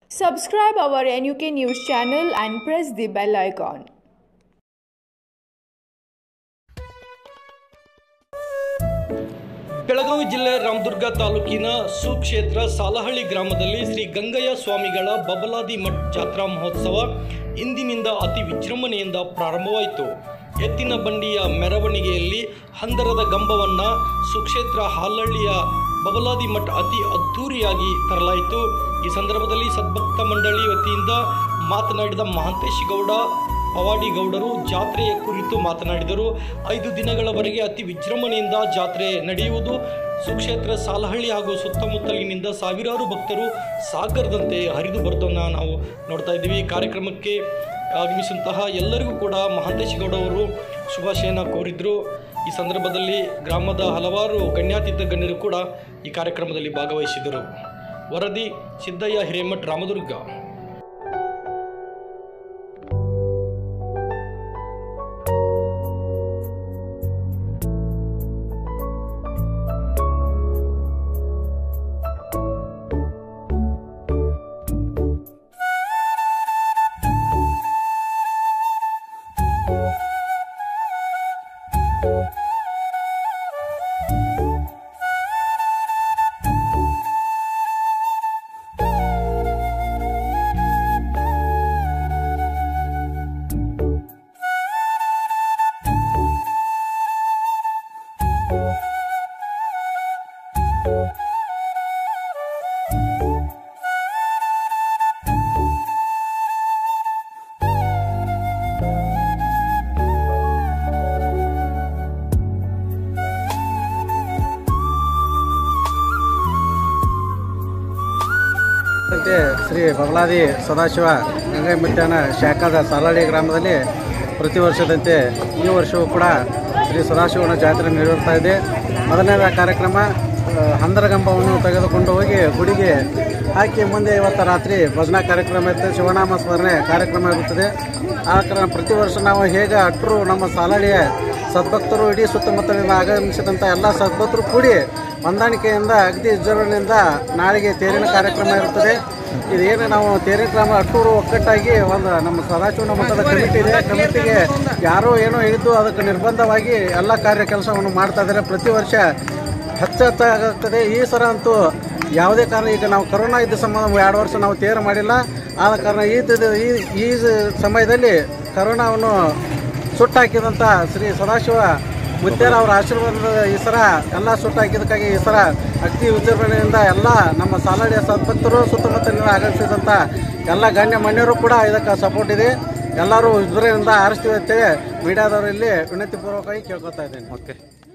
Subscribe our NUK News channel and press the bell icon. Belagavi ಜಿಲ್ಲೆ ರಾಮದುರ್ಗ ತಾಲೂಕಿನ ಸುಕ್ಷೇತ್ರ ಸಾಲಹಳ್ಳಿ ಗ್ರಾಮದಲ್ಲಿ ಶ್ರೀ ಗಂಗಯ್ಯ ಸ್ವಾಮಿಗಳ ಬಬಲಾದಿ ಮಠ್ ಜಾತ್ರಾ ಮಹೋತ್ಸವ ಇಂದಿನಿಂದ ಅತಿ ವಿಜೃಂಭಣೆಯಿಂದ ಪ್ರಾರಂಭವಾಯಿತು ಎತ್ತಿನ ಬಂಡಿಯ ಮೆರವಣಿಗೆಯಲ್ಲಿ ಹಂದರದ ಗಂಬವನ್ನು ಸುಕ್ಷೇತ್ರ ಹಾಲಹಳ್ಳಿಯ ಬಬಲಾದಿ ಮಠ್ ಅತಿ ಅದ್ಧೂರಿಯಾಗಿ ತರಲಾಯಿತು ಈ ಸಂದರ್ಭದಲ್ಲಿ ಸದ್ಭಕ್ತ ಮಂಡಳಿ ವತಿಯಿಂದ ಮಾತನಾಡಿದ ಮಹಾಂತೇಶ್ ಗೌಡ ಪವಾಡಿ ಗೌಡರು ಜಾತ್ರೆಯ ಕುರಿತು ಮಾತನಾಡಿದರು ಐದು ದಿನಗಳವರೆಗೆ ಅತಿ ವಿಜೃಂಭಣೆಯಿಂದ ಜಾತ್ರೆ ನಡೆಯುವುದು ಸುಕ್ಷೇತ್ರ ಸಾಲಹಳ್ಳಿ ಹಾಗೂ ಸುತ್ತಮುತ್ತಲಿನಿಂದ ಸಾವಿರಾರು ಭಕ್ತರು ಸಾಗರದಂತೆ ಹರಿದು ಬರುವುದನ್ನು ನಾವು ನೋಡ್ತಾ ಇದ್ದೀವಿ ಈ ಕಾರ್ಯಕ್ರಮಕ್ಕೆ ಆಗಮಿಸಿದಂತಹ ಎಲ್ಲರಿಗೂ ಕೂಡ ಮಹಾಂತೇಶ್ ಗೌಡ ಅವರು ಶುಭಾಶಯನ ಕೋರಿದ್ರು ಈ ಸಂದರ್ಭದಲ್ಲಿ ಗ್ರಾಮದ ಹಲವಾರು ಗಣ್ಯಾತೀತ ಗಣ್ಯರು ಕೂಡ ಈ ಕಾರ್ಯಕ್ರಮದಲ್ಲಿ ಭಾಗವಹಿಸಿದರು ವರದಿ ಸಿದ್ದಯ್ಯ ಹಿರೇಮಠ್ ರಾಮದುರ್ಗ ಅಂತೆ ಶ್ರೀ ಬಬಲಾದಿ ಸದಾಶಿವ ಗಂಗೈ ಮಧ್ಯಾಹ್ನ ಶಾಖಾದ ಸಾಲಹಳ್ಳಿ ಗ್ರಾಮದಲ್ಲಿ ಪ್ರತಿ ವರ್ಷದಂತೆ ಈ ವರ್ಷವೂ ಕೂಡ ಶ್ರೀ ಸದಾಶಿವನ ಜಾತ್ರೆ ನಡೆಯುತ್ತಾ ಇದೆ ಮೊದಲನೇದ ಕಾರ್ಯಕ್ರಮ ಆ, ಹಂದರಗಂಬವನ್ನು ತೆಗೆದುಕೊಂಡು ಹೋಗಿ ಗುಡಿಗೆ ಹಾಕಿ ಮುಂದೆ ಇವತ್ತು ರಾತ್ರಿ ಭಜನಾ ಕಾರ್ಯಕ್ರಮ ಇರುತ್ತೆ ಶಿವನಾಮ ಸ್ಮರಣೆ ಕಾರ್ಯಕ್ರಮ ಇರುತ್ತದೆ ಆ ಕಾರಣ ಪ್ರತಿ ವರ್ಷ ನಾವು ಹೇಗೆ ಅಟ್ರು ನಮ್ಮ ಸಾಲಹಳ್ಳಿಯ ಸದ್ಭಕ್ತರು ಇಡೀ ಸುತ್ತಮುತ್ತಲಿಂದ ಆಗಮಿಸಿದಂಥ ಎಲ್ಲ ಸದ್ಭಕ್ತರು ಕೂಡಿ ಹೊಂದಾಣಿಕೆಯಿಂದ ಅಗದಿ ವಿಜೃಂಭಣೆಯಿಂದ ನಾಳೆಗೆ ತೇರಿನ ಕಾರ್ಯಕ್ರಮ ಇರುತ್ತದೆ ಇದೇನು ನಾವು ತೇರಿನ ಕ್ರಮ ಅಟ್ಟೂರು ಒಕ್ಕಟ್ಟಾಗಿ ಒಂದು ನಮ್ಮ ಸದಾಶಿವನ ಮಠದ ಕಮಿಟಿ ಇದೆ ಕಮಿಟಿಗೆ ಯಾರೋ ಏನೋ ಹೇಳಿದ್ದು ಅದಕ್ಕೆ ನಿರ್ಬಂಧವಾಗಿ ಎಲ್ಲ ಕಾರ್ಯ ಕೆಲಸವನ್ನು ಮಾಡ್ತಾ ಇದ್ದಾರೆ ಪ್ರತಿ ವರ್ಷ ಹೆಚ್ಚು ಹೆಚ್ಚಾಗುತ್ತದೆ ಈ ಸಲ ಅಂತೂ ಯಾವುದೇ ಕಾರಣ ಈಗ ನಾವು ಕರೋನಾ ಇದ್ದ ಸಂಬಂಧ ಎರಡು ವರ್ಷ ನಾವು ತೇರು ಮಾಡಿಲ್ಲ ಆದ ಕಾರಣ ಈ ದ- ಈ ಈ ಸಮಯದಲ್ಲಿ ಕರೋನಾವನ್ನು ಸುಟ್ಟಾಕಿದಂಥ ಶ್ರೀ ಸದಾಶಿವ ಮುತ್ಯಾರ ಅವರ ಆಶೀರ್ವಾದದ ಈ ಸರ ಎಲ್ಲ ಸುಟ್ಟಾಕಿದ್ದಕ್ಕಾಗಿ ಈ ಸರ ಅತಿ ವಿಜೃಂಭಣೆಯಿಂದ ಎಲ್ಲ ನಮ್ಮ ಸಾಲಡಿಯ ಸದ್ಭಕ್ತರು ಸುತ್ತಮುತ್ತಲಿನ ಆಗಮಿಸಿದಂಥ ಎಲ್ಲ ಗಣ್ಯ ಮಣ್ಯರು ಕೂಡ ಇದಕ್ಕೆ ಸಪೋರ್ಟ್ ಇದೆ ಎಲ್ಲರೂ ವಿಜೃಂಭಣೆಯಿಂದ ಆರಿಸ್ತೀವಿ ಅಂತೇಳಿ ಮೀಡಿಯಾದವರು ಇಲ್ಲಿ ವಿನಂತಿಪೂರ್ವಕವಾಗಿ ಕೇಳ್ಕೊತಾ ಇದ್ದೇನೆ ಓಕೆ